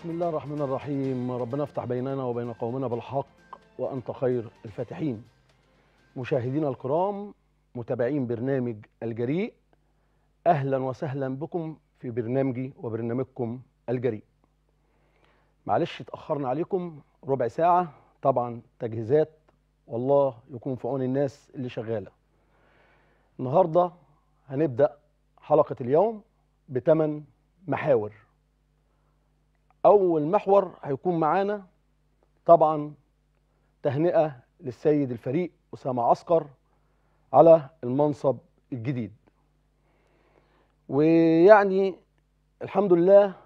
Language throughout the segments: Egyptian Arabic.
بسم الله الرحمن الرحيم ربنا افتح بيننا وبين قومنا بالحق وأنت خير الفاتحين مشاهدينا الكرام متابعين برنامج الجريء أهلا وسهلا بكم في برنامجي وبرنامجكم الجريء معلش اتأخرنا عليكم ربع ساعة طبعا تجهيزات والله يكون في عون الناس اللي شغالة النهاردة هنبدأ حلقة اليوم بثمان محاور أول محور هيكون معانا طبعا تهنئة للسيد الفريق أسامة عسكر على المنصب الجديد ويعني الحمد لله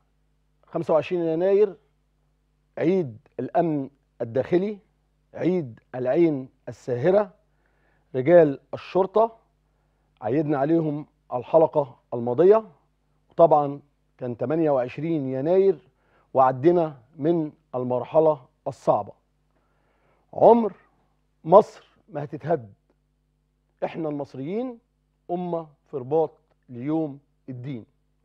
25 يناير عيد الأمن الداخلي عيد العين الساهرة رجال الشرطة عيدنا عليهم الحلقة الماضية وطبعا كان 28 يناير وعدنا من المرحلة الصعبة عمر مصر ما هتتهد احنا المصريين أمة في رباط ليوم الدين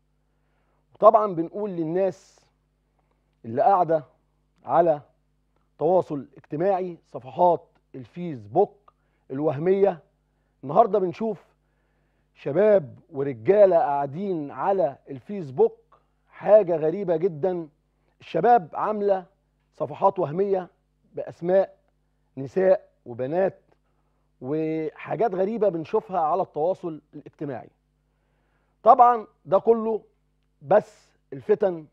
وطبعا بنقول للناس اللي قاعدة على تواصل اجتماعي صفحات الفيسبوك الوهمية النهاردة بنشوف شباب ورجالة قاعدين على الفيسبوك حاجة غريبة جدا الشباب عاملة صفحات وهمية بأسماء نساء وبنات وحاجات غريبة بنشوفها على التواصل الاجتماعي طبعا ده كله بس الفتن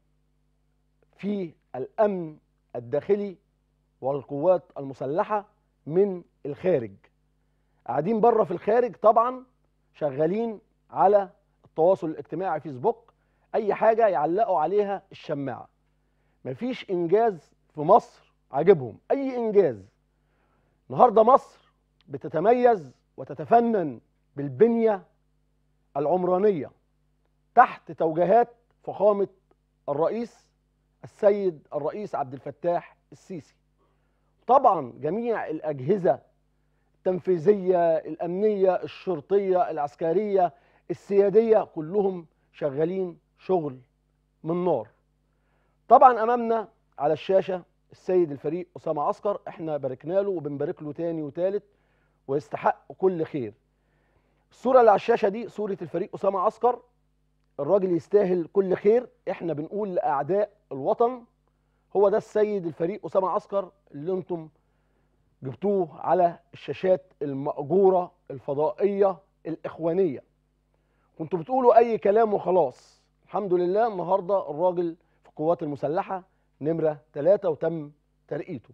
في الأمن الداخلي والقوات المسلحة من الخارج قاعدين بره في الخارج طبعا شغالين على التواصل الاجتماعي فيسبوك اي حاجه يعلقوا عليها الشماعه مفيش انجاز في مصر عاجبهم اي انجاز النهارده مصر بتتميز وتتفنن بالبنيه العمرانيه تحت توجيهات فخامه الرئيس السيد الرئيس عبد الفتاح السيسي طبعا جميع الاجهزه التنفيذيه الامنيه الشرطيه العسكريه السياديه كلهم شغالين شغل من نار طبعا امامنا على الشاشه السيد الفريق اسامه عسكر احنا باركنا له وبنبارك له تاني وتالت ويستحق كل خير الصوره اللي على الشاشه دي صوره الفريق اسامه عسكر الراجل يستاهل كل خير احنا بنقول لاعداء الوطن هو ده السيد الفريق اسامه عسكر اللي انتم جبتوه على الشاشات المأجورة الفضائية الإخوانية كنتوا بتقولوا أي كلام وخلاص الحمد لله النهاردة الراجل في القوات المسلحة نمرة ثلاثة وتم ترقيته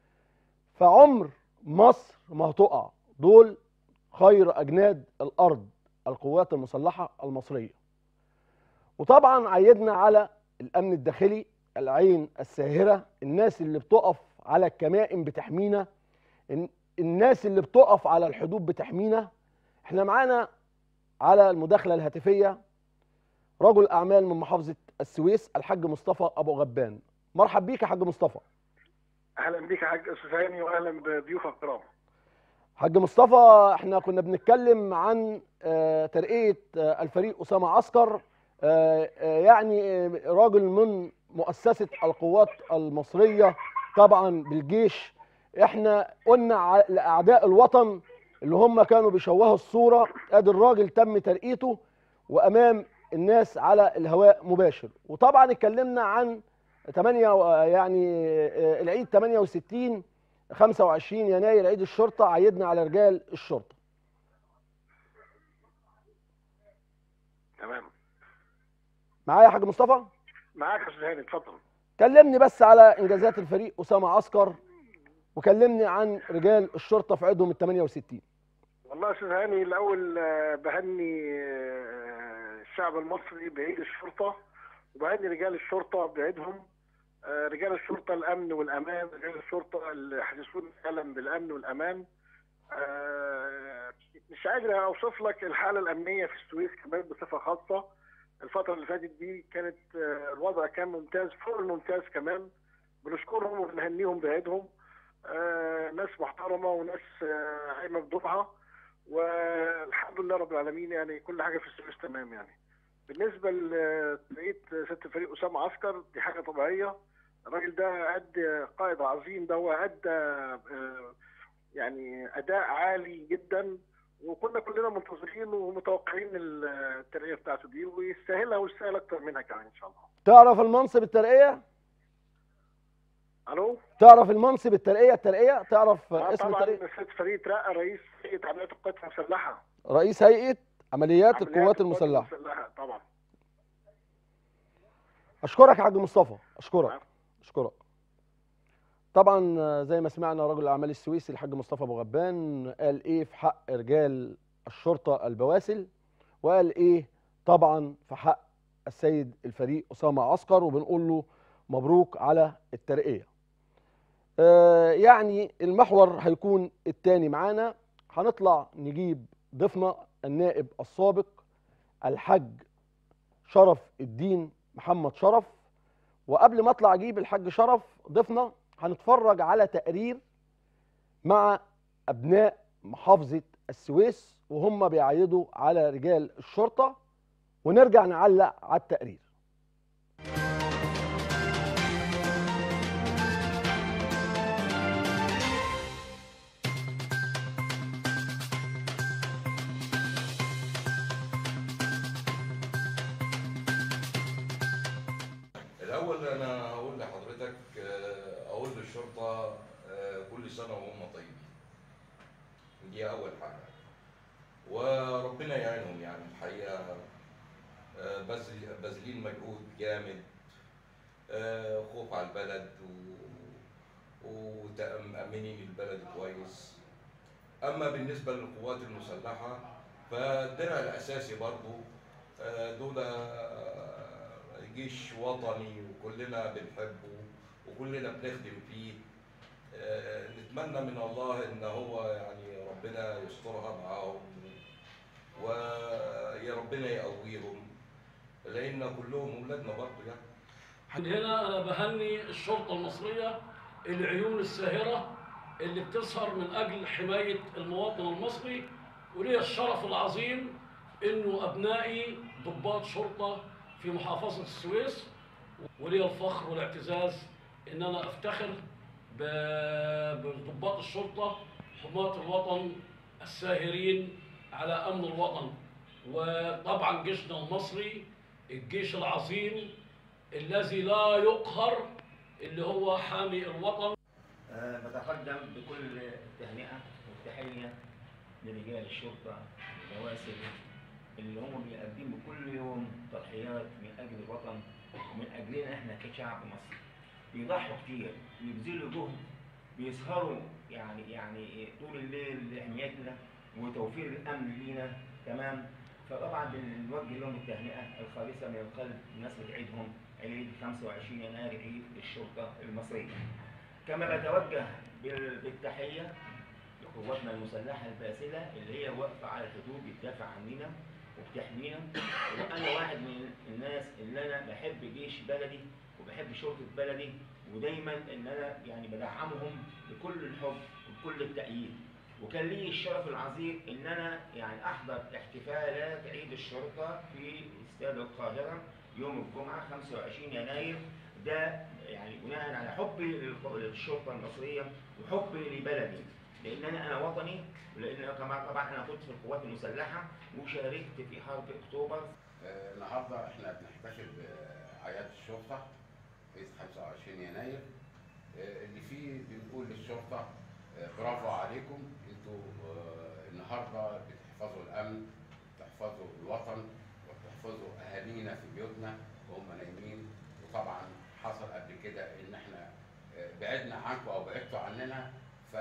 فعمر مصر ما هتقع دول خير أجناد الأرض القوات المسلحة المصرية وطبعا عيدنا على الأمن الداخلي العين الساهرة الناس اللي بتقف على الكمائن بتحمينا الناس اللي بتقف على الحدود بتحمينا احنا معانا على المداخله الهاتفيه رجل اعمال من محافظه السويس الحاج مصطفى ابو غبان مرحب بيك يا حاج مصطفى اهلا بيك يا حاج اسفاني واهلا بضيوفك الكرام حاج مصطفى احنا كنا بنتكلم عن اه ترقيه اه الفريق اسامه عسكر اه يعني راجل من مؤسسه القوات المصريه طبعا بالجيش احنا قلنا لاعداء الوطن اللي هم كانوا بيشوهوا الصوره ادي الراجل تم ترقيته وامام الناس على الهواء مباشر وطبعا اتكلمنا عن 8 يعني العيد 68 25 يناير عيد الشرطه عيدنا على رجال الشرطه تمام معايا يا حاج مصطفى معاك يا استاذ هاني اتفضل كلمني بس على انجازات الفريق اسامه عسكر وكلمني عن رجال الشرطه في عيدهم ال 68 والله يا استاذ هاني الاول بهني الشعب المصري بعيد الشرطه وبهني رجال الشرطه بعيدهم رجال الشرطه الامن والامان رجال الشرطه اللي يحدثون فعلا بالامن والامان مش قادر اوصف لك الحاله الامنيه في السويس كمان بصفه خاصه الفتره اللي فاتت دي كانت الوضع كان ممتاز فوق الممتاز كمان بنشكرهم وبنهنيهم بعيدهم آه ناس محترمه وناس آه قايمه بدورها والحمد لله رب العالمين يعني كل حاجه في السويس تمام يعني بالنسبه لترقيه ست فريق اسامه عسكر دي حاجه طبيعيه الراجل ده قد قائد عظيم ده هو ادى آه، يعني اداء عالي جدا وكنا كلنا منتظرين ومتوقعين الترقيه بتاعته دي ويستاهلها ويستاهل اكتر منها كمان ان شاء الله. تعرف المنصب الترقيه الو؟ تعرف المنصب الترقيه الترقيه تعرف آه اسم طبعا الترقيه ست فريق اترقى رئيس هيئه عمليات القوات المسلحه. رئيس هيئه عمليات عمليات القوات المسلحه المسلحه طبعا. اشكرك يا حاج مصطفى اشكرك نعم. اشكرك طبعا آه، زي ما سمعنا رجل الاعمال السويسي الحاج مصطفى ابو غبان قال ايه في حق رجال الشرطه البواسل وقال ايه طبعا في حق السيد الفريق اسامه عسكر وبنقول له مبروك على الترقيه آه، يعني المحور هيكون التاني معانا هنطلع نجيب ضيفنا النائب السابق الحاج شرف الدين محمد شرف وقبل ما اطلع اجيب الحاج شرف ضيفنا هنتفرج على تقرير مع ابناء محافظه السويس وهم بيعيدوا على رجال الشرطه ونرجع نعلق على التقرير الأول أنا هقول لحضرتك آه، أقول للشرطة آه، كل سنة وهم طيبين. دي أول حاجة. وربنا يعينهم يعني الحقيقة آه، بذل- باذلين مجهود جامد آه، خوف على البلد و- وتأمنين البلد كويس. أما بالنسبة للقوات المسلحة فالدرع الأساسي برضو آه، دول آه، جيش وطني وكلنا بنحبه وكلنا بنخدم فيه آه، نتمنى من الله ان هو يعني ربنا يسترها معاهم ويا ربنا يقويهم لان كلهم اولادنا برضه يعني من هنا انا بهني الشرطه المصريه العيون الساهره اللي بتسهر من اجل حمايه المواطن المصري ولي الشرف العظيم انه ابنائي ضباط شرطه في محافظه السويس ولي الفخر والاعتزاز ان انا افتخر ب- بضباط الشرطه حماة الوطن الساهرين على امن الوطن وطبعا جيشنا المصري الجيش العظيم الذي لا يقهر اللي هو حامي الوطن آه، بتقدم بكل التهنئة والتحية لرجال الشرطة البواسل اللي هم بيقدموا كل يوم تضحيات من أجل الوطن ومن أجلنا إحنا كشعب مصري بيضحوا كتير بيبذلوا جهد بيسهروا يعني يعني طول الليل لحمايتنا وتوفير الأمن لينا تمام فطبعا بنوجه لهم التهنئة الخالصة من القلب بمناسبة عيدهم عيد 25 يناير عيد الشرطة المصرية كما بتوجه بال- بالتحية لقواتنا المسلحة الباسلة اللي هي واقفة على الحدود بتدافع عننا وبتحمينا وأنا واحد من الناس اللي أنا بحب جيش بلدي وبحب شرطة بلدي ودايما إن أنا يعني بدعمهم بكل الحب وبكل التأييد وكان لي الشرف العظيم إن أنا يعني أحضر احتفالات عيد الشرطة في استاد القاهرة يوم الجمعة 25 يناير ده يعني بناء على حبي للق- للشرطه المصريه وحبي لبلدي لان انا انا وطني ولان أنا كمان طبعا انا كنت في القوات المسلحه وشاركت في حرب اكتوبر آه، النهارده احنا بنحتفل باعياد الشرطه في 25 يناير آه، اللي فيه بنقول للشرطه آه، برافو عليكم انتوا آه، النهارده بتحفظوا الامن بتحفظوا الوطن وبتحفظوا اهالينا في بيوتنا وهم نايمين وطبعا حصل قبل كده ان احنا آه، بعدنا عنكم او بعدتوا عننا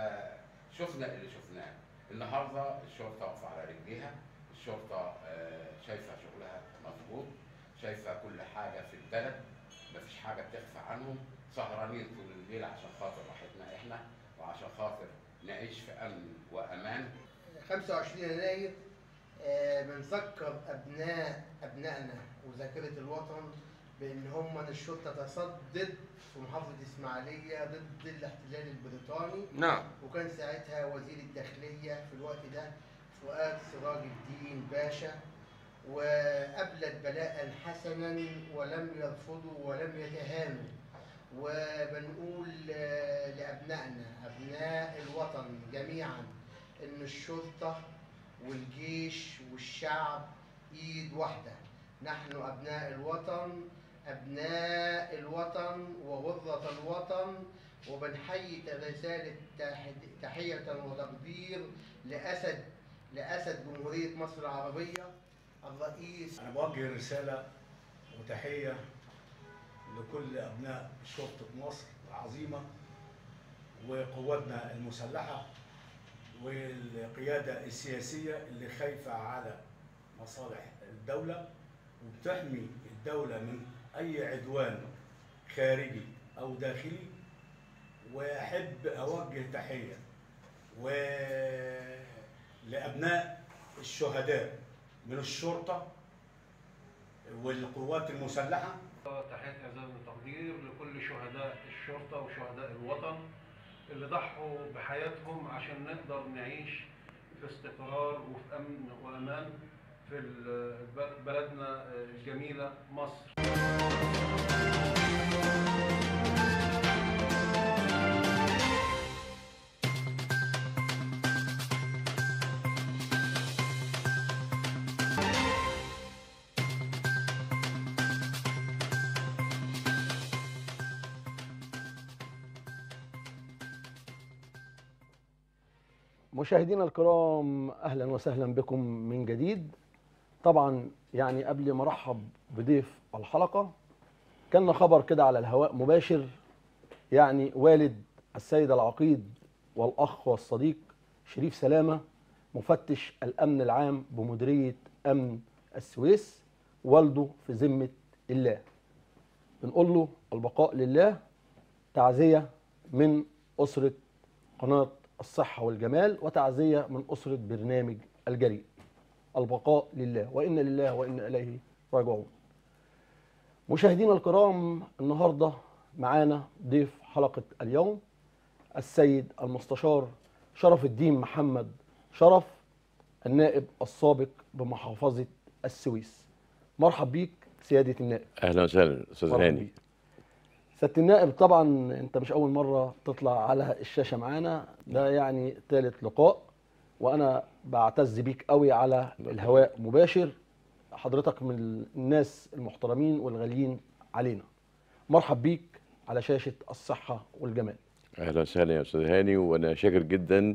فشفنا اللي شفناه النهارده الشرطه واقفه على رجليها الشرطه آه، شايفه شغلها مظبوط شايفه كل حاجه في البلد مفيش حاجه بتخفى عنهم سهرانين طول الليل عشان خاطر راحتنا احنا وعشان خاطر نعيش في امن وامان 25 يناير آه، بنذكر ابناء ابنائنا وذاكره الوطن بان هم الشرطه تصدد في محافظه اسماعيليه ضد الاحتلال البريطاني نعم وكان ساعتها وزير الداخليه في الوقت ده فؤاد سراج الدين باشا وأبلت بلاء حسنا ولم يرفضوا ولم يتهانوا وبنقول آه، لأبنائنا أبناء الوطن جميعا إن الشرطة والجيش والشعب إيد واحدة نحن أبناء الوطن أبناء الوطن وغرة الوطن وبنحيي رسالة تحد- تحية وتقدير لأسد لأسد جمهورية مصر العربية الرئيس أنا بوجه رسالة وتحية لكل أبناء شرطة مصر العظيمة وقواتنا المسلحة والقيادة السياسية اللي خايفة على مصالح الدولة وبتحمي الدولة من أي عدوان خارجي أو داخلي وأحب أوجه تحية ولأبناء الشهداء من الشرطة والقوات المسلحة تحية إعزاز وتقدير لكل شهداء الشرطة وشهداء الوطن اللي ضحوا بحياتهم عشان نقدر نعيش في استقرار وفي أمن وأمان في ال- بلدنا الجميلة مصر مشاهدينا الكرام اهلا وسهلا بكم من جديد طبعا يعني قبل ما ارحب بضيف الحلقه كان خبر كده على الهواء مباشر يعني والد السيد العقيد والاخ والصديق شريف سلامه مفتش الامن العام بمديريه امن السويس والده في ذمه الله بنقول له البقاء لله تعزيه من اسره قناه الصحة والجمال وتعزية من أسرة برنامج الجريء البقاء لله وإن لله وإن إليه راجعون مشاهدينا الكرام النهاردة معانا ضيف حلقة اليوم السيد المستشار شرف الدين محمد شرف النائب السابق بمحافظة السويس مرحب بيك سيادة النائب اهلا وسهلا استاذ مرحبا هاني بيك. سيادة النائب طبعا انت مش اول مرة تطلع على الشاشة معانا ده يعني ثالث لقاء وانا بعتز بيك قوي على الهواء مباشر حضرتك من الناس المحترمين والغاليين علينا مرحب بيك على شاشة الصحة والجمال اهلا وسهلا يا استاذ هاني وانا شاكر جدا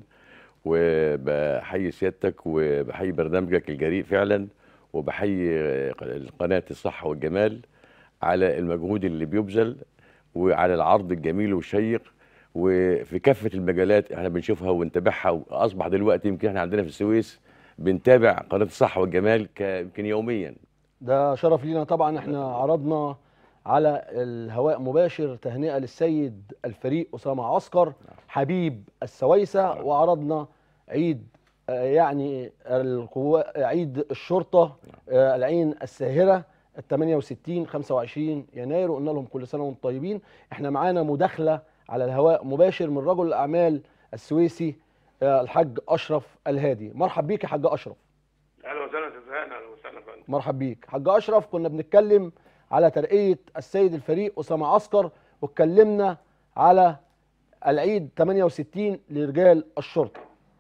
وبحيي سيادتك وبحيي برنامجك الجريء فعلا وبحيي قناه الصحه والجمال على المجهود اللي بيبذل وعلى العرض الجميل والشيق وفي كافه المجالات احنا بنشوفها ونتابعها واصبح دلوقتي يمكن احنا عندنا في السويس بنتابع قناه الصحه والجمال ك- يمكن يوميا ده شرف لينا طبعا احنا عرضنا على الهواء مباشر تهنئة للسيد الفريق أسامة عسكر حبيب السويسة وعرضنا عيد آه، يعني القوا عيد الشرطة آه، العين الساهرة ال 68 25 يناير وقلنا لهم كل سنة وانتم طيبين احنا معانا مداخلة على الهواء مباشر من رجل الأعمال السويسي آه، الحاج أشرف الهادي مرحب بيك يا حاج أشرف اهلا وسهلا استاذ هاني اهلا وسهلا فندم مرحب بيك حاج اشرف كنا بنتكلم على ترقيه السيد الفريق اسامه عسكر واتكلمنا على العيد 68 لرجال الشرطه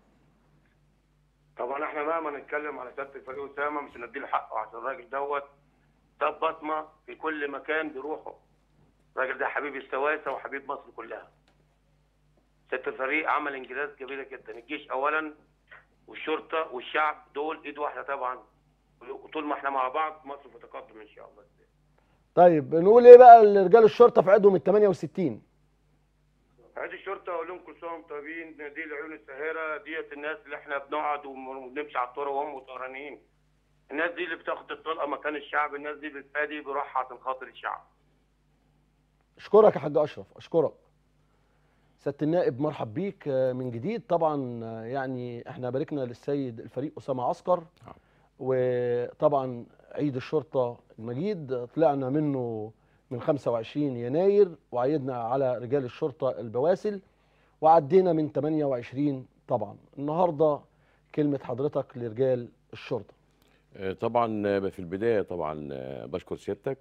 طبعا احنا مهما نتكلم على سياده الفريق اسامه مش هنديله حقه عشان الراجل دوت ساب بصمه في كل مكان بيروحه الراجل ده حبيب السواسه وحبيب مصر كلها سياده الفريق عمل انجازات كبيره جدا الجيش اولا والشرطه والشعب دول ايد واحده طبعا وطول ما احنا مع بعض مصر في تقدم ان شاء الله طيب نقول ايه بقى لرجال الشرطه في عيدهم ال 68 عيد الشرطه اقول لهم كل سنه وانتم طيبين دي العيون الساهره ديت الناس اللي احنا بنقعد ونمشي على الطرق وهم سهرانين الناس دي اللي بتاخد الطلقه مكان الشعب الناس دي بتفادي بروحها عشان خاطر الشعب اشكرك يا حاج اشرف اشكرك سياده النائب مرحب بيك آه، من جديد طبعا آه، يعني احنا باركنا للسيد الفريق اسامه عسكر وطبعا عيد الشرطه المجيد طلعنا منه من 25 يناير وعيدنا على رجال الشرطه البواسل وعدينا من 28 طبعا النهارده كلمه حضرتك لرجال الشرطه آه، طبعا آه، في البدايه طبعا آه، بشكر سيادتك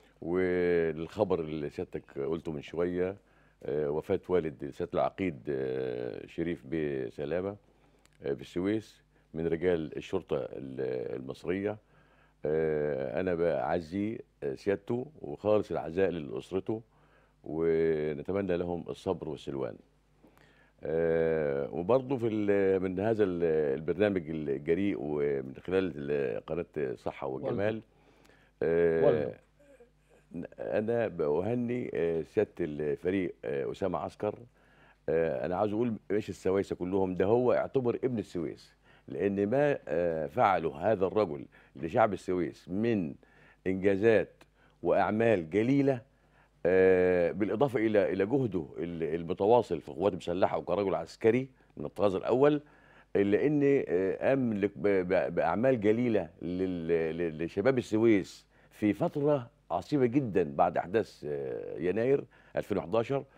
والخبر اللي سيادتك قلته من شويه آه، وفاه والد سياده العقيد آه، شريف بسلامه آه، في السويس من رجال الشرطه ال- المصريه آه، انا بعزي آه، سيادته وخالص العزاء لاسرته ونتمنى لهم الصبر والسلوان آه، وبرضه في ال- من هذا ال- البرنامج الجريء ومن خلال ال- قناه صحه والجمال آه، والده. انا بأهني آه، سياده الفريق آه، اسامه عسكر آه، انا عاوز اقول مش السويسه كلهم ده هو اعتبر ابن السويس لان ما آه، فعله هذا الرجل لشعب السويس من انجازات واعمال جليله آه، بالاضافه الى الى جهده ال- المتواصل في القوات المسلحه وكرجل عسكري من الطراز الاول الا ان آه، قام لك ب- ب- باعمال جليله لل- لل- لشباب السويس في فتره عصيبه جدا بعد احداث آه، يناير 2011 آه،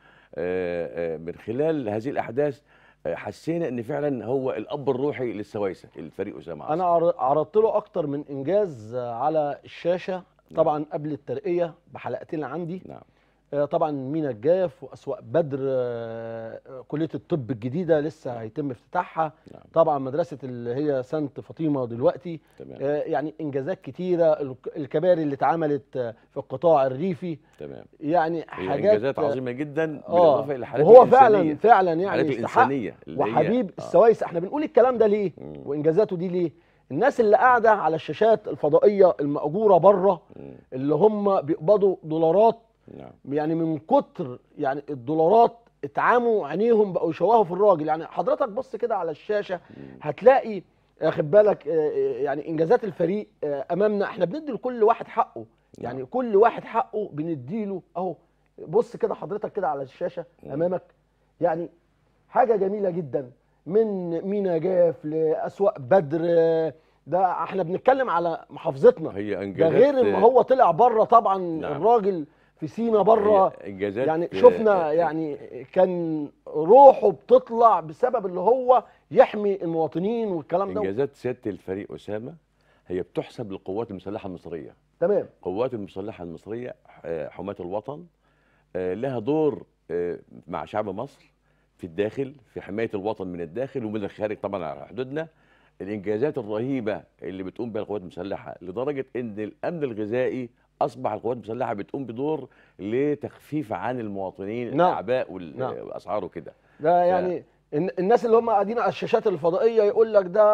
آه، من خلال هذه الاحداث آه، حسينا ان فعلا هو الاب الروحي للسويسه الفريق اسامه عاصم انا عر- عرضت له اكتر من انجاز آه، على الشاشه طبعا قبل الترقيه بحلقتين عندي نعم آه، طبعا مينا الجاف واسواق بدر آه، آه، كليه الطب الجديده لسه هيتم افتتاحها نعم طبعا مدرسه اللي هي سانت فاطمه دلوقتي تمام آه، يعني انجازات كتيره الك- الكباري اللي اتعملت آه، في القطاع الريفي تمام يعني هي حاجات انجازات عظيمه جدا اه بالاضافه الى حالات وهو فعلا الإنسانية. فعلا يعني الحالات يستحق الانسانيه اللي هي- وحبيب آه. السويس احنا بنقول الكلام ده ليه مم. وانجازاته دي ليه الناس اللي قاعده على الشاشات الفضائيه المأجوره بره مم. اللي هم بيقبضوا دولارات نعم يعني من كتر يعني الدولارات اتعاموا عينيهم بقوا يشوهوا في الراجل يعني حضرتك بص كده على الشاشه هتلاقي واخد بالك آه، آه، يعني انجازات الفريق آه، امامنا احنا بندي لكل واحد حقه يعني كل واحد حقه بنديله اهو بص كده حضرتك كده على الشاشه امامك يعني حاجه جميله جدا من مينا جاف لاسواق بدر آه، ده احنا بنتكلم على محافظتنا هي ده انجازات غير ما هو طلع بره طبعا نعم. الراجل في سينا بره هي انجازات يعني آه، شفنا آه، يعني كان روحه بتطلع بسبب اللي هو يحمي المواطنين والكلام ده انجازات سياده الفريق اسامه هي بتحسب للقوات المسلحه المصريه تمام القوات المسلحه المصريه آه، حماة الوطن آه، لها دور آه، مع شعب مصر في الداخل في حمايه الوطن من الداخل ومن الخارج طبعا على حدودنا الانجازات الرهيبه اللي بتقوم بها القوات المسلحه لدرجه ان الامن الغذائي اصبح القوات المسلحه بتقوم بدور لتخفيف عن المواطنين نعم. الاعباء وال- نعم. والاسعار وكده ده يعني الن- الناس اللي هم قاعدين على الشاشات الفضائيه يقول لك ده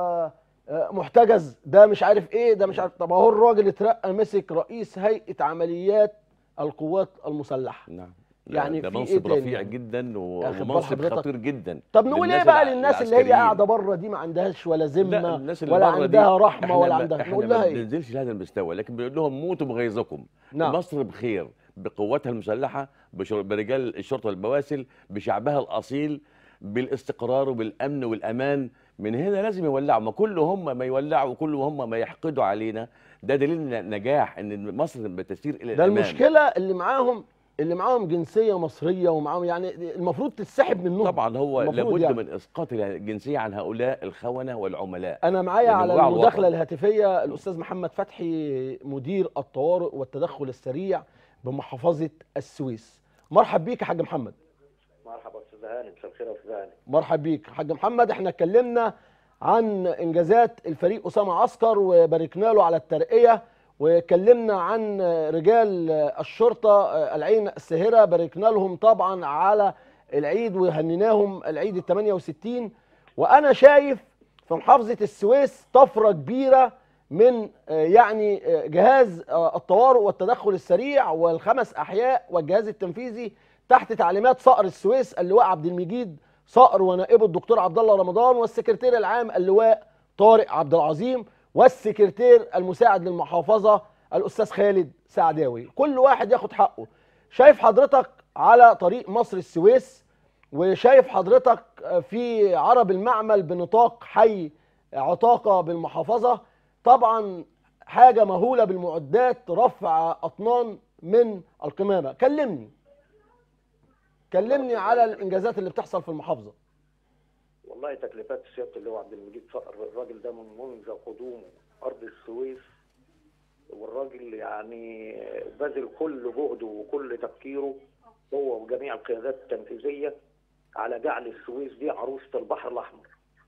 آه، محتجز ده مش عارف ايه ده مش عارف طب اهو الراجل اترقى مسك رئيس هيئه عمليات القوات المسلحه نعم يعني ده في إيه منصب تاني رفيع يعني؟ جدا و- واخد بال ومنصب حضرتك؟ خطير جدا طب نقول ايه للناس بقى الع- للناس اللي هي العسكريين. قاعده بره دي ما عندهاش ولا لا ذمه الناس اللي ولا بره دي عندها رحمه إحنا ولا ما- عندها احنا نقول ما لها ايه بننزلش لهذا المستوى لكن بنقول لهم موتوا بغيظكم نعم. مصر بخير بقواتها المسلحه بشر- برجال الشرطه البواسل بشعبها الاصيل بالاستقرار وبالامن والامان من هنا لازم يولعوا ما كل هم ما يولعوا وكل هم ما يحقدوا علينا ده دليل ن- نجاح ان مصر بتسير الى ده الامام المشكله اللي معاهم اللي معاهم جنسيه مصريه ومعاهم يعني المفروض تسحب منهم طبعا هو المفروض لابد يعني. من اسقاط الجنسيه عن هؤلاء الخونه والعملاء انا معايا لأنه على وعى المداخله الوطن. الهاتفيه الاستاذ محمد فتحي مدير الطوارئ والتدخل السريع بمحافظه السويس مرحب بيك يا حاج محمد مرحبا استاذ هاني مساء الخير يا استاذ هاني مرحب بيك حاج محمد احنا اتكلمنا عن انجازات الفريق اسامه عسكر وباركنا له على الترقيه واتكلمنا عن رجال الشرطه العين الساهره باركنا لهم طبعا على العيد وهنيناهم العيد ال 68 وانا شايف في محافظه السويس طفره كبيره من آه، يعني آه، جهاز آه، الطوارئ والتدخل السريع والخمس احياء والجهاز التنفيذي تحت تعليمات صقر السويس اللواء عبد المجيد صقر ونائبه الدكتور عبد الله رمضان والسكرتير العام اللواء طارق عبد العظيم والسكرتير المساعد للمحافظه الاستاذ خالد سعداوي كل واحد ياخد حقه شايف حضرتك على طريق مصر السويس وشايف حضرتك في عرب المعمل بنطاق حي عطاقه بالمحافظه طبعا حاجه مهوله بالمعدات رفع اطنان من القمامه كلمني كلمني على الانجازات اللي بتحصل في المحافظه والله تكليفات سياده اللواء عبد المجيد صقر الراجل ده من منذ قدومه ارض السويس والراجل يعني بذل كل جهده وكل تفكيره هو وجميع القيادات التنفيذيه على جعل السويس دي عروسه البحر الاحمر.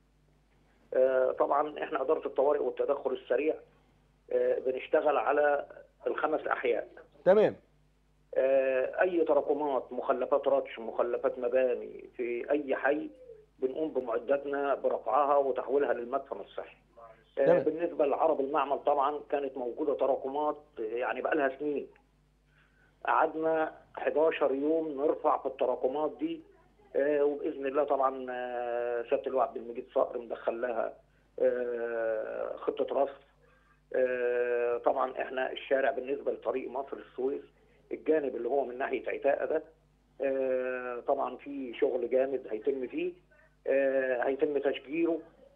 آه، طبعا احنا اداره الطوارئ والتدخل السريع آه، بنشتغل على الخمس احياء تمام آه، اي تراكمات مخلفات رطش مخلفات مباني في اي حي بنقوم بمعداتنا برفعها وتحويلها للمدفن الصحي آه، تمام. بالنسبه لعرب المعمل طبعا كانت موجوده تراكمات يعني بقى لها سنين قعدنا 11 يوم نرفع في التراكمات دي آه، وباذن الله طبعا آه، سياده اللواء عبد المجيد صقر مدخل لها آه، خطه رصف آه، طبعا احنا الشارع بالنسبه لطريق مصر السويس الجانب اللي هو من ناحيه عتاقه ده آه، طبعا في شغل جامد هيتم فيه آه، هيتم تشجيره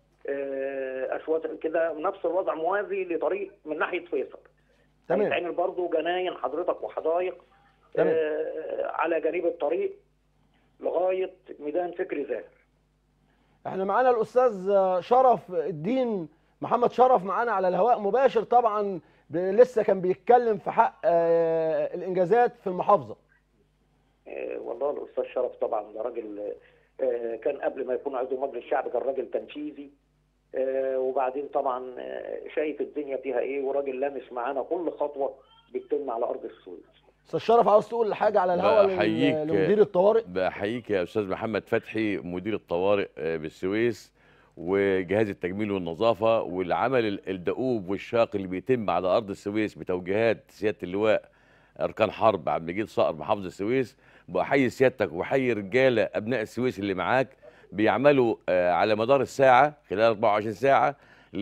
آه، اسوات كده نفس الوضع موازي لطريق من ناحيه فيصل تمام هيتعمل برضه جناين حضرتك وحدائق تمام. آه، على جانب الطريق لغايه ميدان فكري زاهر احنا معانا الاستاذ شرف الدين محمد شرف معانا على الهواء مباشر طبعا ب- لسه كان بيتكلم في حق آه، الانجازات في المحافظه آه، والله الاستاذ شرف طبعا ده راجل آه، كان قبل ما يكون عضو مجلس الشعب كان راجل تنفيذي آه، وبعدين طبعا آه، شايف الدنيا فيها ايه وراجل لامس معانا كل خطوه بتتم على ارض السويس استاذ شرف عاوز تقول حاجه على الهواء لل- بحييك لمدير الطوارئ بحييك يا استاذ محمد فتحي مدير الطوارئ آه، بالسويس وجهاز التجميل والنظافه والعمل ال- الدؤوب والشاق اللي بيتم على ارض السويس بتوجيهات سياده اللواء اركان حرب عبد المجيد صقر محافظ السويس بحيي سيادتك وبحيي رجاله ابناء السويس اللي معاك بيعملوا آه، على مدار الساعه خلال 24 ساعه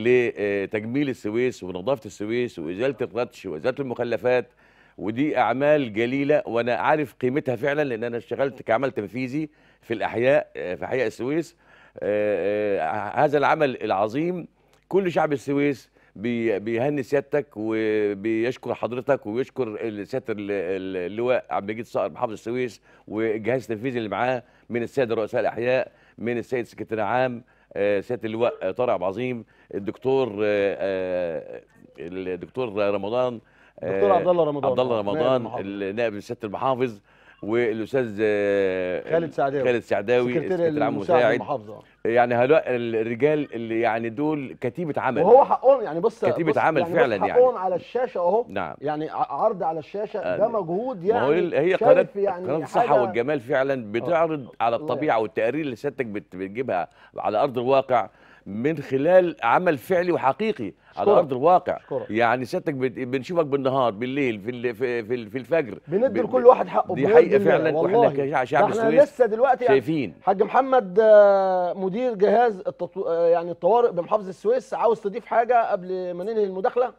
لتجميل السويس ونظافه السويس وازاله الرطش وازاله المخلفات ودي اعمال جليله وانا عارف قيمتها فعلا لان انا اشتغلت كعمل تنفيذي في الاحياء آه، في احياء السويس آه، آه، هذا العمل العظيم كل شعب السويس بي- بيهني سيادتك وبيشكر حضرتك ويشكر ال- سياده ال- ال- اللواء عبد المجيد صقر محافظ السويس والجهاز التنفيذي اللي معاه من الساده رؤساء الاحياء من السيد سكرتير عام آه، سياده اللواء آه، طارق عبد العظيم الدكتور آه، آه، الدكتور رمضان آه، دكتور عبد الله رمضان عبد الله آه، نائب رمضان المحافظ. النائب سياده المحافظ والاستاذ آه، خالد سعداوي. خالد سعداوي سكرتير سكرتير عام المساعد مساعد المحافظه يعني هؤلاء الرجال اللي يعني دول كتيبه عمل وهو حقهم يعني بص كتيبة بص عمل يعني فعلاً بص يعني. حقهم على الشاشه اهو نعم يعني ع- عرض على الشاشه آه، ده مجهود ما هو يعني هي شايف قناه يعني قناه الصحه حاجة- والجمال فعلا بتعرض على الله الطبيعه والتقارير اللي سيادتك بت- بتجيبها على ارض الواقع من خلال عمل فعلي وحقيقي على أشكرك. ارض الواقع أشكرك. يعني سيادتك بت- بنشوفك بالنهار بالليل في ال- في في, في الفجر بندي ب- لكل واحد حقه دي بيد حقيقه الله، فعلا والله واحنا كشعب ده احنا السويس لسه دلوقتي يعني شايفين حاج محمد آه، مدير جهاز التطو... آه، يعني الطوارئ بمحافظه السويس عاوز تضيف حاجه قبل ما ننهي المداخله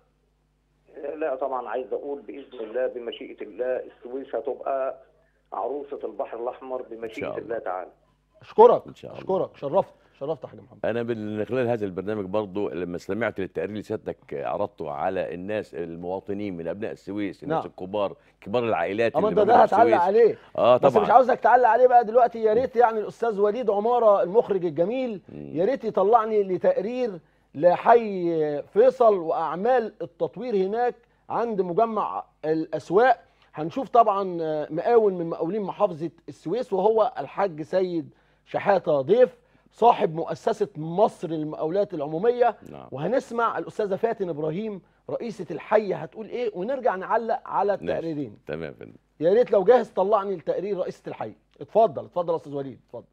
لا طبعا عايز اقول باذن الله بمشيئه الله السويس هتبقى عروسه البحر الاحمر شاء بمشيئه الله. الله تعالى اشكرك ان شاء الله اشكرك شرفت شرفت يا حاج محمد انا من خلال هذا البرنامج برضو لما استمعت للتقرير اللي سيادتك عرضته على الناس المواطنين من ابناء السويس الناس نعم. الكبار كبار العائلات اما اللي انت ده موجودة في هتعلق السويس. عليه اه بس طبعا مش عاوزك تعلق عليه بقى دلوقتي يا ريت يعني الاستاذ وليد عماره المخرج الجميل مم. يا ريت يطلعني لتقرير لحي فيصل واعمال التطوير هناك عند مجمع الاسواق هنشوف طبعا آه، مقاول من مقاولين محافظه السويس وهو الحاج سيد شحاته ضيف صاحب مؤسسه مصر للمقاولات العموميه نعم وهنسمع الاستاذه فاتن ابراهيم رئيسه الحي هتقول ايه ونرجع نعلق على ماشي. التقريرين تمام يا فندم يا ريت لو جاهز طلعني لتقرير رئيسة الحي اتفضل اتفضل يا استاذ وليد اتفضل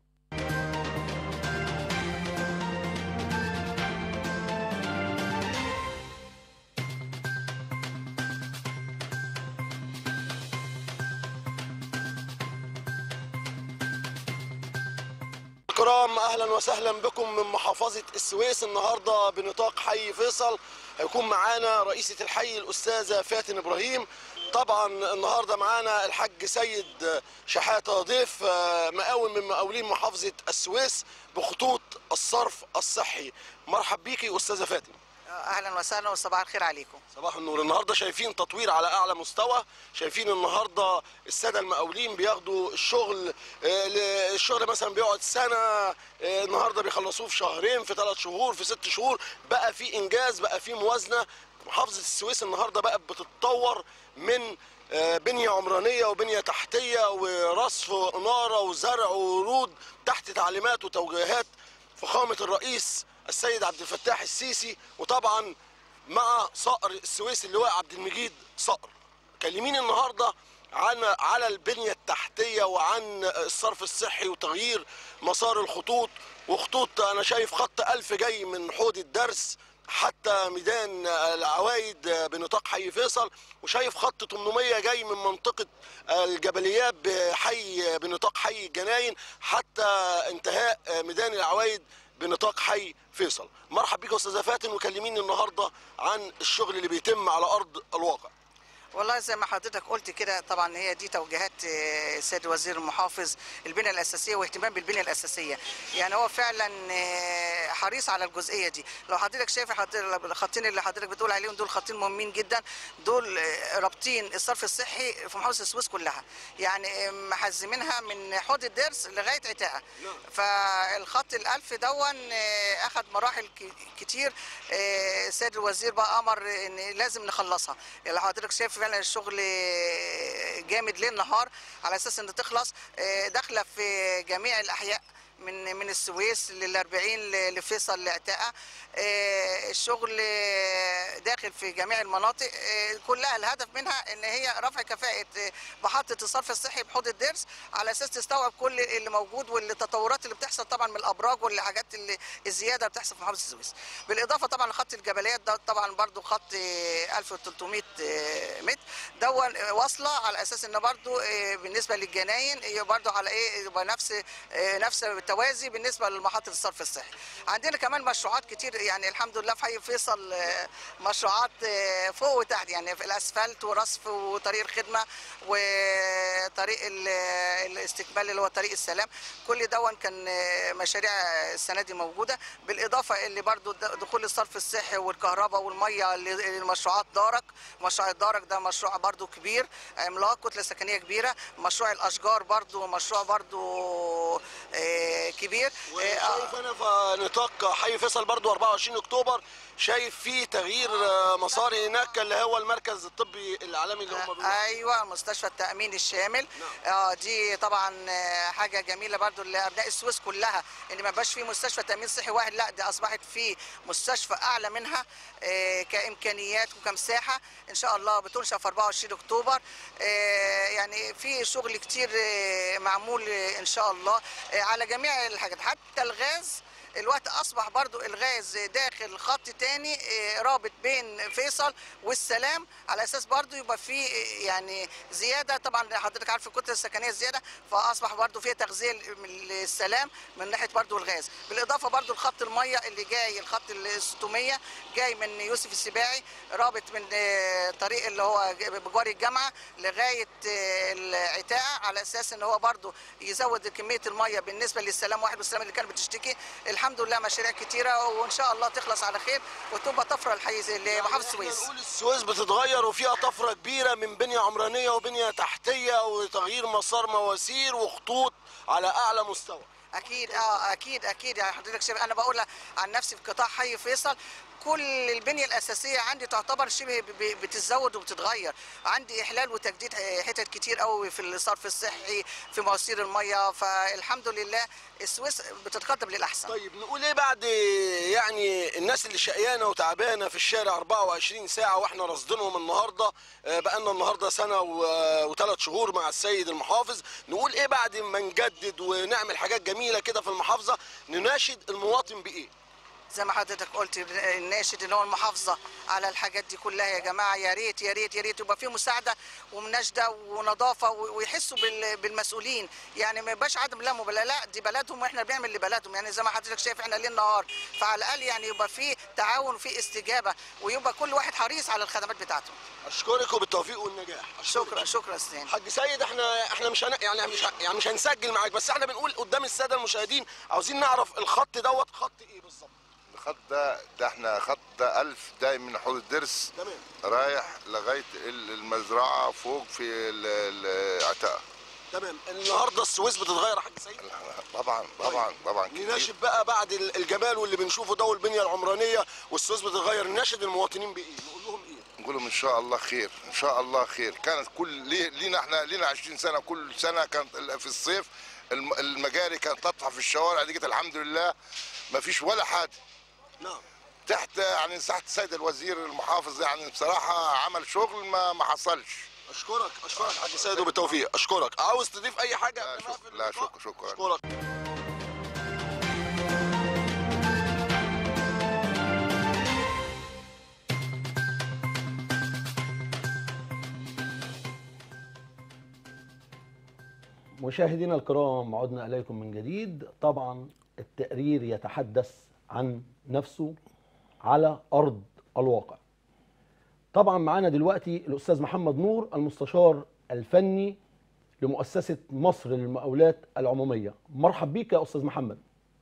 الكرام اهلا وسهلا بكم من محافظه السويس النهارده بنطاق حي فيصل هيكون معانا رئيسه الحي الاستاذه فاتن ابراهيم طبعا النهارده معانا الحاج سيد شحاته ضيف آه، مقاول من مقاولين محافظه السويس بخطوط الصرف الصحي مرحب بيكي استاذه فاتن اهلا وسهلا وصباح الخير عليكم صباح النور النهارده شايفين تطوير على اعلى مستوى شايفين النهارده الساده المقاولين بياخدوا الشغل آه، ل- الشغل مثلا بيقعد سنه آه، النهارده بيخلصوه في شهرين في ثلاث شهور في ست شهور بقى في انجاز بقى في موازنه محافظه السويس النهارده بقت بتتطور من آه، بنية عمرانية وبنية تحتية ورصف وإنارة وزرع وورود تحت تعليمات وتوجيهات فخامة الرئيس السيد عبد الفتاح السيسي وطبعا مع صقر السويس اللواء عبد المجيد صقر كلميني النهارده عن على البنيه التحتيه وعن الصرف الصحي وتغيير مسار الخطوط وخطوط انا شايف خط ألف جاي من حوض الدرس حتى ميدان العوايد بنطاق حي فيصل وشايف خط 800 جاي من منطقة الجبليات بحي بنطاق حي الجناين حتى انتهاء ميدان العوايد بنطاق حي فيصل مرحب بيك يا استاذه فاتن وكلميني النهارده عن الشغل اللي بيتم على ارض الواقع والله زي ما حضرتك قلت كده طبعا هي دي توجيهات آه، السيد وزير المحافظ البنيه الاساسيه واهتمام بالبنيه الاساسيه يعني هو فعلا آه، حريص على الجزئيه دي لو حضرتك شايف حضرتك- الخطين اللي حضرتك بتقول عليهم دول خطين مهمين جدا دول آه، رابطين الصرف الصحي في محافظه السويس كلها يعني آه، محزمينها من حوض الدرس لغايه عتاقه فالخط الألف دون آه، أخذ مراحل ك- كتير آه، السيد الوزير بقى أمر إن لازم نخلصها يعني حضرتك شايف فعلا الشغل آه، جامد ليل نهار على أساس إن تخلص آه، داخلة في جميع الأحياء من من السويس لل 40 ل- لفيصل لعتاقه آه، الشغل آه، داخل في جميع المناطق آه، كلها الهدف منها ان هي رفع كفاءه آه، محطه الصرف الصحي بحوض الدرس على اساس تستوعب كل اللي موجود والتطورات اللي بتحصل طبعا من الابراج والحاجات اللي الزياده بتحصل في محافظه السويس بالاضافه طبعا لخط الجبليات ده طبعا برضو خط آه، 1300 آه، متر دون آه، واصله على اساس ان برضو آه، بالنسبه للجناين هي برضو على ايه يبقى نفس آه، نفس التوازي بالنسبه لمحطه الصرف الصحي عندنا كمان مشروعات كتير يعني الحمد لله في حي فيصل آه، مشروعات آه، فوق وتحت يعني في الاسفلت ورصف وطريق الخدمه وطريق ال- الاستقبال اللي هو طريق السلام كل دون كان آه، مشاريع السنه دي موجوده بالاضافه اللي برضو د- دخول الصرف الصحي والكهرباء والميه ل- لمشروعات دارك مشروع الدارك ده مشروع برضو كبير عملاق كتله سكنيه كبيره مشروع الاشجار برضو مشروع برضو آه، كبير آه، وشايف انا في نطاق حي فيصل برضو 24 اكتوبر شايف فيه تغيير آه، مسار هناك اللي هو المركز الطبي العالمي اللي هم بيقولوا ايوه مستشفى التامين الشامل اه دي طبعا آه، حاجه جميله برضو لابناء السويس كلها ان ما يبقاش في مستشفى تامين صحي واحد لا دي اصبحت في مستشفى اعلى منها آه، كامكانيات وكمساحه ان شاء الله بتنشا في 24 اكتوبر آه، يعني في شغل كتير آه، معمول آه، ان شاء الله آه، على جميع الحاجات حتى الغاز الوقت اصبح برضو الغاز داخل خط تاني آه، رابط بين فيصل والسلام على اساس برضو يبقى في آه، يعني زياده طبعا حضرتك عارف الكتله السكنيه زياده فاصبح برضو فيها تغذيه من السلام من ناحيه برضو الغاز بالاضافه برضو لخط الميه اللي جاي الخط ال 600 جاي من يوسف السباعي رابط من آه، طريق اللي هو بجوار الجامعه لغايه آه، العتاقه على اساس ان هو برضو يزود كميه الميه بالنسبه للسلام واحد والسلام اللي كانت بتشتكي الحمد لله مشاريع كتيره وان شاء الله تخلص على خير وتبقى طفره الحيز لمحافظه السويس السويس بتتغير وفيها طفره كبيره من بنيه عمرانيه وبنيه تحتيه وتغيير مسار مواسير وخطوط على اعلى مستوى اكيد اه اكيد اكيد يعني حضرتك شايف انا بقول عن نفسي في قطاع حي فيصل كل البنيه الاساسيه عندي تعتبر شبه ب- ب- بتتزود وبتتغير عندي احلال وتجديد حتت كتير قوي في الصرف الصحي في مواسير الميه فالحمد لله السويس بتتقدم للاحسن طيب نقول ايه بعد يعني الناس اللي شقيانه وتعبانه في الشارع 24 ساعه واحنا راصدينهم النهارده آه، بقالنا النهارده سنه وثلاث شهور مع السيد المحافظ نقول ايه بعد ما نجدد ونعمل حاجات جميله كده في المحافظه نناشد المواطن بايه زي ما حضرتك قلت الناشد اللي هو المحافظه على الحاجات دي كلها يا جماعه يا ريت يا ريت يا ريت يبقى في مساعده ومناشده ونظافه و- ويحسوا بال- بالمسؤولين يعني ما يبقاش عدم لا مبالاه لا دي بلدهم واحنا بنعمل لبلدهم يعني زي ما حضرتك شايف احنا ليل نهار فعلى الاقل يعني يبقى في تعاون وفي استجابه ويبقى كل واحد حريص على الخدمات بتاعته اشكرك وبالتوفيق والنجاح شكرا شكرا استاذ حاج سيد احنا احنا مش هن... يعني مش ه... يعني مش هنسجل معاك بس احنا بنقول قدام الساده المشاهدين عاوزين نعرف الخط دوت خط ايه بالظبط الخط ده ده احنا خط ده 1000 ده من حوض الدرس تمام رايح لغايه ال- المزرعه فوق في ال- ال- العتاقه تمام النهارده السويس بتتغير يا حاج سيد طبعا طبعا طبعا نناشد بقى بعد ال- الجمال واللي بنشوفه ده والبنيه العمرانيه والسويس بتتغير نناشد المواطنين بايه؟ نقول لهم ايه؟ نقول لهم ان شاء الله خير ان شاء الله خير كانت كل ليه- لينا احنا لينا 20 سنه كل سنه كانت ال- في الصيف الم- المجاري كانت تطفح في الشوارع دي الحمد لله ما فيش ولا حاجه نعم تحت يعني تحت السيد الوزير المحافظ يعني بصراحه عمل شغل ما ما حصلش اشكرك اشكرك حاج سيد وبالتوفيق اشكرك عاوز تضيف اي حاجه لا شكرا لا شكرا شكرا اشكرك مشاهدينا الكرام عدنا اليكم من جديد طبعا التقرير يتحدث عن نفسه على ارض الواقع طبعا معانا دلوقتي الاستاذ محمد نور المستشار الفني لمؤسسه مصر للمقاولات العموميه مرحب بيك يا استاذ محمد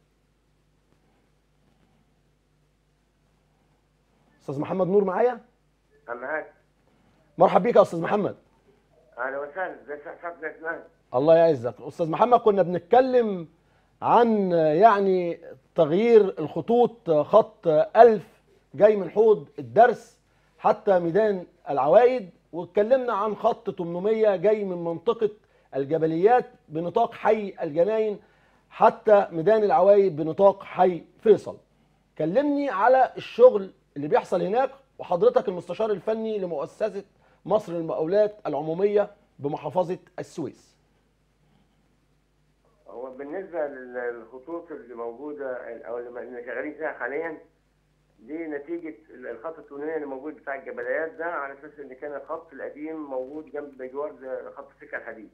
استاذ محمد نور معايا أنا معاك مرحب بيك يا استاذ محمد أهلا وسهلا ازي صحتك يا الله يعزك استاذ محمد كنا بنتكلم عن يعني تغيير الخطوط خط ألف جاي من حوض الدرس حتى ميدان العوايد واتكلمنا عن خط 800 جاي من منطقة الجبليات بنطاق حي الجناين حتى ميدان العوايد بنطاق حي فيصل كلمني على الشغل اللي بيحصل هناك وحضرتك المستشار الفني لمؤسسة مصر للمقاولات العمومية بمحافظة السويس هو بالنسبة للخطوط اللي موجودة أو اللي شغالين فيها حاليا دي نتيجة الخط التونية اللي موجود بتاع الجبليات ده على أساس إن كان الخط القديم موجود جنب بجوار خط السكة الحديد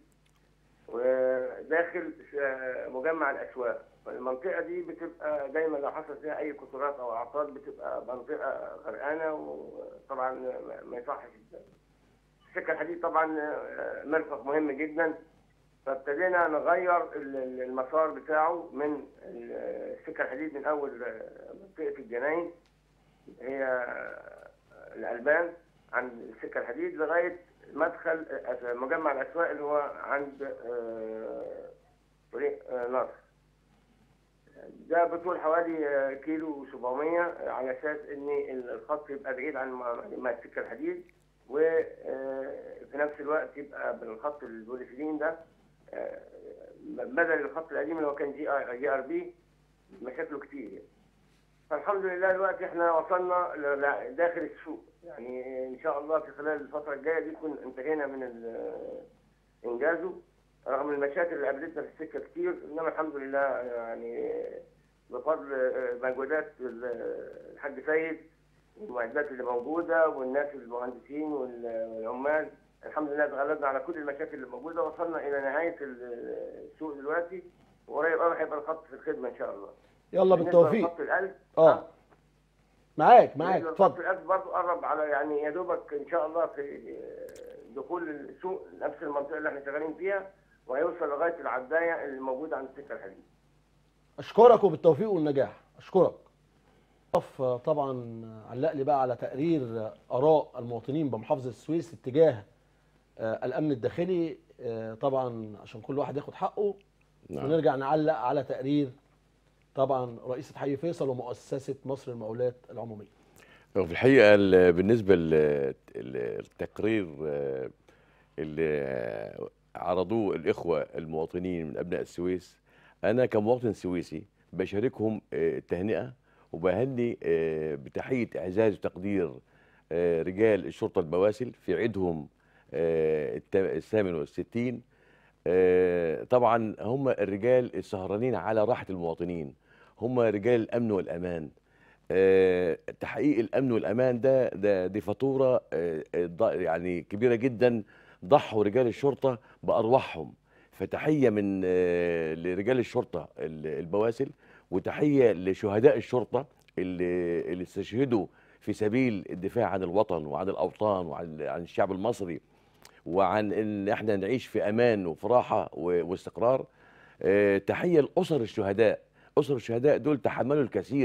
وداخل مجمع الأسواق المنطقة دي بتبقى دايما لو حصل فيها أي كسورات أو أعطال بتبقى منطقة غرقانة وطبعا ما يصحش السكة الحديد طبعا مرفق مهم جدا فابتدينا نغير المسار بتاعه من السكة الحديد من أول منطقة الجناين هي الألبان عند السكة الحديد لغاية مدخل مجمع الأسواق اللي هو عند طريق نصر ده بطول حوالي كيلو 700 على اساس ان الخط يبقى بعيد عن مجمع السكه الحديد وفي نفس الوقت يبقى بالخط البوليفيلين ده بدل الخط القديم اللي هو كان جي ار جي ار بي مشاكله كتير يعني. فالحمد لله دلوقتي احنا وصلنا داخل السوق يعني ان شاء الله في خلال الفتره الجايه دي نكون انتهينا من انجازه رغم المشاكل اللي قابلتنا في السكه كتير انما الحمد لله يعني بفضل مجهودات الحاج سيد والمعدات اللي موجوده والناس المهندسين والعمال الحمد لله تغلبنا على كل المشاكل اللي موجوده وصلنا الى نهايه السوق دلوقتي وقريب قوي هيبقى الخط في الخدمه ان شاء الله يلا بالتوفيق خط القلب اه معاك معاك خط اتفضل القلب برضه قرب على يعني يا دوبك ان شاء الله في دخول السوق نفس المنطقه اللي احنا شغالين فيها وهيوصل لغايه العدايه اللي موجوده عند السكه الحديد اشكرك وبالتوفيق والنجاح اشكرك طبعا علق لي بقى على تقرير اراء المواطنين بمحافظه السويس اتجاه الامن الداخلي طبعا عشان كل واحد ياخد حقه نعم. ونرجع نعلق على تقرير طبعا رئيسة حي فيصل ومؤسسة مصر المقاولات العمومية هو في الحقيقة ال- بالنسبة للتقرير اللي عرضوه الإخوة المواطنين من أبناء السويس أنا كمواطن سويسي بشاركهم آه، التهنئة وبهني آه، بتحية إعزاز وتقدير آه، رجال الشرطة البواسل في عيدهم آه، الت- الثامن والستين آه، طبعا هم الرجال السهرانين على راحة المواطنين هم رجال الأمن والأمان آه، تحقيق الأمن والأمان ده ده دي فاتورة آه، آه، ض- يعني كبيرة جدا ضحوا رجال الشرطة بأرواحهم فتحية من آه، لرجال الشرطة ال- البواسل وتحية لشهداء الشرطة اللي اللي استشهدوا في سبيل الدفاع عن الوطن وعن الأوطان وعن عن الشعب المصري وعن ان احنا نعيش في امان وفي راحه و- واستقرار آه، تحيه لاسر الشهداء اسر الشهداء دول تحملوا الكثير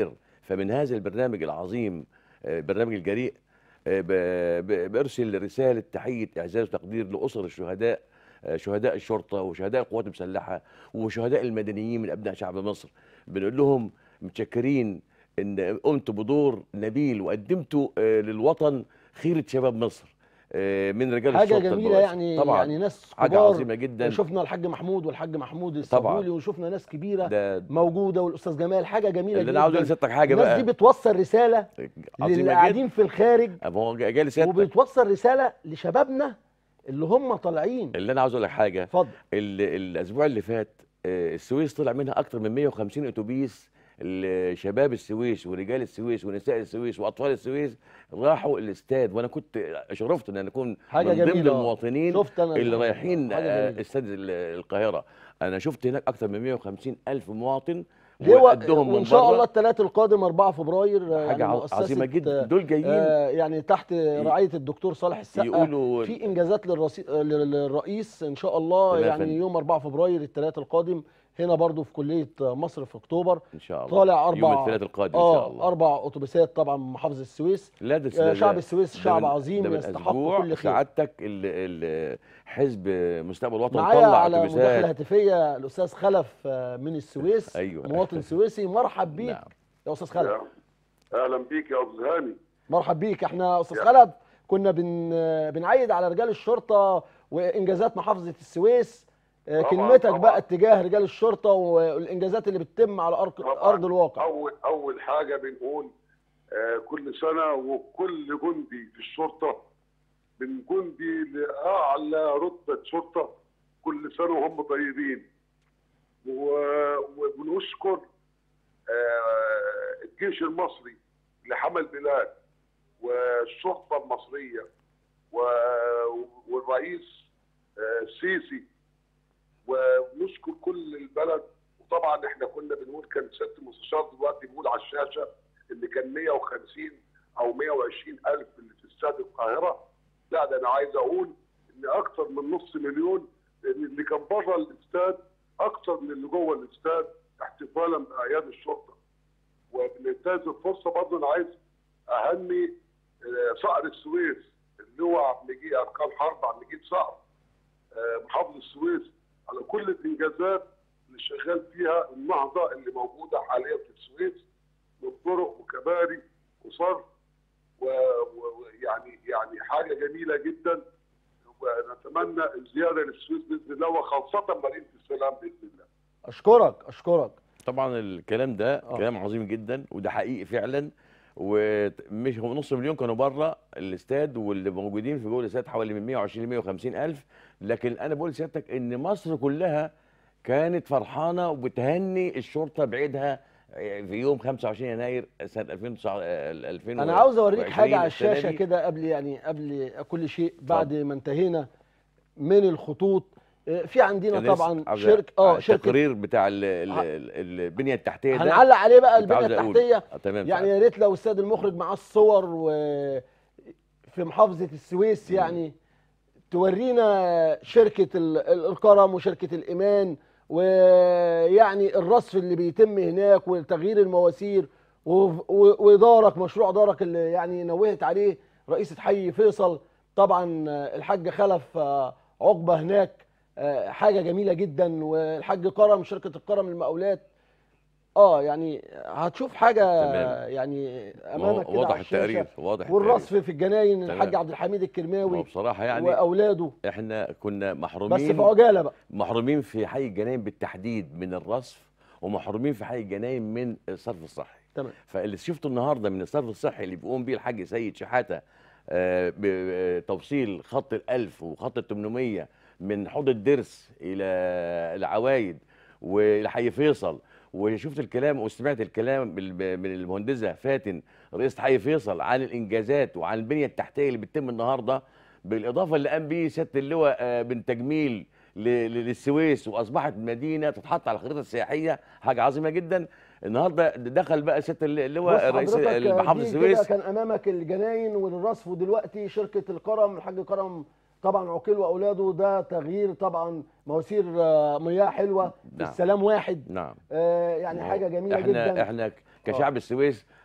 فمن هذا البرنامج العظيم آه، برنامج الجريء آه، ب- ب- برسل رساله تحيه اعزاز وتقدير لاسر الشهداء آه، شهداء الشرطه وشهداء القوات المسلحه وشهداء المدنيين من ابناء شعب مصر بنقول لهم متشكرين ان قمتوا بدور نبيل وقدمتوا آه، للوطن خيره شباب مصر آه، من رجال حاجه الشرطه جميله المواسي. يعني طبعا يعني ناس حاجه كبار عظيمه جدا شفنا الحاج محمود والحاج محمود طبعاً. الصبولي وشفنا ناس كبيره ده موجوده والاستاذ جمال حاجه جميله اللي انا عاوز اقول لسيادتك حاجه الناس بقى دي بتوصل رساله عظيمه للي جدا قاعدين في الخارج ما هو جاي لسيادتك وبتوصل رساله لشبابنا اللي هم طالعين اللي انا عاوز اقول لك حاجه اتفضل الاسبوع اللي فات آه، السويس طلع منها اكتر من 150 اتوبيس لشباب السويس ورجال السويس ونساء السويس واطفال السويس راحوا الاستاد وانا كنت شرفت ان انا اكون حاجة من ضمن جميلة. المواطنين شفت أنا اللي الحاجة- رايحين حاجة آه، جميلة. استاد ال- القاهره انا شفت هناك اكتر من 150 الف مواطن ليه و- وقدهم وان من شاء بره. الله الثلاث القادم 4 فبراير آه، حاجه يعني ع- مؤسسة، عظيمه جدا آه، دول جايين آه، يعني تحت رعايه الدكتور صالح السقا يقولوا- في انجازات للرئيس للرئيس ان شاء الله تمام يا يعني فندم. يوم 4 فبراير الثلاث القادم هنا برضو في كليه مصر في اكتوبر ان شاء الله طالع اربع يوم الثلاث القادم ان اه شاء الله اربع اتوبيسات طبعا من محافظه السويس لا ده آه، ده- شعب ده- السويس ده شعب من- عظيم ده من يستحق أسبوع كل خير سعادتك ال ال حزب مستقبل الوطن معايا طلع على مداخله اتوبيسات هاتفيه الاستاذ خلف آه، من السويس أيوة. مواطن سويسي مرحب بيك يا استاذ خلف اهلا بيك يا استاذ هاني مرحب بيك احنا استاذ يا. خلف كنا بن بنعيد على رجال الشرطه وانجازات محافظه السويس آه، طبعاً، كلمتك طبعاً. بقى اتجاه رجال الشرطه والانجازات اللي بتتم على ارض ارض الواقع اول اول حاجه بنقول آه كل سنه وكل جندي في الشرطه من جندي لاعلى رتبه شرطه كل سنه وهم طيبين و- وبنشكر آه الجيش المصري اللي حمى البلاد والشرطه المصريه و- والرئيس آه، السيسي ونشكر كل البلد وطبعا احنا كنا بنقول كان سياده المستشار دلوقتي بيقول على الشاشه ان كان 150 او 120 الف اللي في استاد القاهره لا ده انا عايز اقول ان اكثر من نص مليون لان اللي كان بره الاستاد اكثر من اللي جوه الاستاد احتفالا باعياد الشرطه وبننتهز الفرصه برضه انا عايز اهني آه، صقر السويس اللي هو عبد المجيد اركان حرب عبد المجيد صقر آه، محافظ السويس على كل الانجازات اللي شغال فيها النهضه اللي موجوده حاليا في السويس من طرق وكباري وصرف ويعني يعني حاجه جميله جدا ونتمنى الزياده للسويس باذن الله وخاصه مدينه السلام باذن الله. اشكرك اشكرك طبعا الكلام ده آه. كلام عظيم جدا وده حقيقي فعلا ومش هو نص مليون كانوا بره الاستاد واللي موجودين في جوه الاستاد حوالي من 120 ل 150 الف لكن انا بقول لسيادتك ان مصر كلها كانت فرحانه وبتهني الشرطه بعيدها في يوم 25 يناير سنه 2009 2000 انا عاوز اوريك حاجه على الشاشه كده قبل يعني قبل كل شيء بعد ما انتهينا من الخطوط آه، في عندنا طبعا شركه اه شركه التقرير بتاع ال- ال- ال- البنيه التحتيه ده هنعلق عليه بقى كنت البنيه عاوز أقول. التحتيه آه، تمام يعني سعادتك. يا ريت لو السيد المخرج معاه الصور و في محافظه السويس يعني تورينا شركه ال- ال- الكرم وشركه الايمان ويعني الرصف اللي بيتم هناك وتغيير المواسير و- و- ودارك مشروع دارك اللي يعني نوهت عليه رئيسة حي فيصل طبعا آه، الحاج خلف آه، عقبة هناك آه، حاجة جميلة جدا والحاج كرم شركة الكرم للمقاولات اه يعني هتشوف حاجة تمام. يعني ما هو امامك كده واضح على الشاشة. التقرير واضح والرصف في الجناين تمام. الحاج عبد الحميد ما هو الكرماوي بصراحه يعني واولاده احنا كنا بس محرومين في عجالة بقى محرومين في حي الجناين بالتحديد من الرصف ومحرومين في حي الجناين من الصرف الصحي تمام فاللي شفته النهارده من الصرف الصحي اللي بيقوم بيه الحاج سيد شحاته آه، بتوصيل خط الألف وخط التمنمية من حوض الدرس إلى العوايد ولحي فيصل وشفت الكلام وسمعت الكلام بال- من المهندسة فاتن رئيسة حي فيصل عن الإنجازات وعن البنية التحتية اللي بتتم النهاردة بالإضافة اللي قام بيه سيادة اللواء آه، بن تجميل ل- ل- للسويس واصبحت مدينه تتحط على الخريطه السياحيه حاجه عظيمه جدا النهارده دخل بقى سياده بص اللواء رئيس حضرتك محافظ دي كده السويس كان امامك الجناين والرصف ودلوقتي شركه الكرم الحاج كرم طبعا عقيل واولاده ده تغيير طبعا مواسير آه، مياه حلوه نعم. السلام واحد نعم آه يعني ما هو حاجه جميله احنا جدا احنا كشعب السويس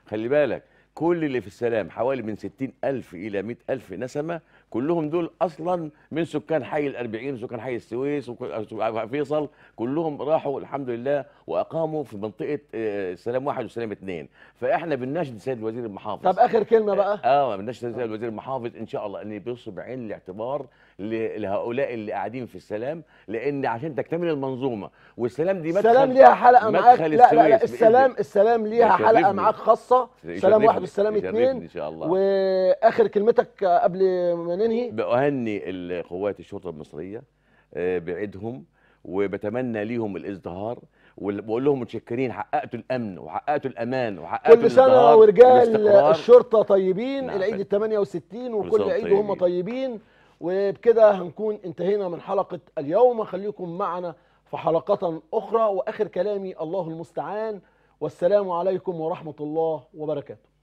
خلي بالك كل اللي في السلام حوالي من 60 ألف إلى 100 ألف نسمة كلهم دول أصلا من سكان حي الأربعين سكان حي السويس وفيصل كلهم راحوا الحمد لله وأقاموا في منطقة آه، السلام واحد والسلام اثنين فإحنا بنناشد السيد الوزير المحافظ طب اخر كلمه بقى اه بنناشد السيد الوزير المحافظ ان شاء الله ان يبص بعين الاعتبار ل- لهؤلاء اللي قاعدين في السلام لان عشان تكتمل المنظومه والسلام دي مدخل السلام ليها حلقه معاك مدخل لا لا, السويس لا بإذن- السلام السلام ليها يشرفني. حلقه معاك خاصه سلام يشرفني. واحد والسلام يشرفني اثنين ان شاء الله واخر كلمتك قبل ما ننهي بأهني ال- قوات الشرطه المصريه آه، بعيدهم وبتمنى ليهم الازدهار وال- بقول لهم متشكرين حققتوا الامن وحققتوا الامان وحققتوا كل سنه الازدهار ورجال والاستقرار. الشرطه طيبين نعم. العيد ال 68 كل وكل سنة عيد وهم طيبين. طيبين وبكده هنكون انتهينا من حلقه اليوم خليكم معنا في حلقات اخرى واخر كلامي الله المستعان والسلام عليكم ورحمه الله وبركاته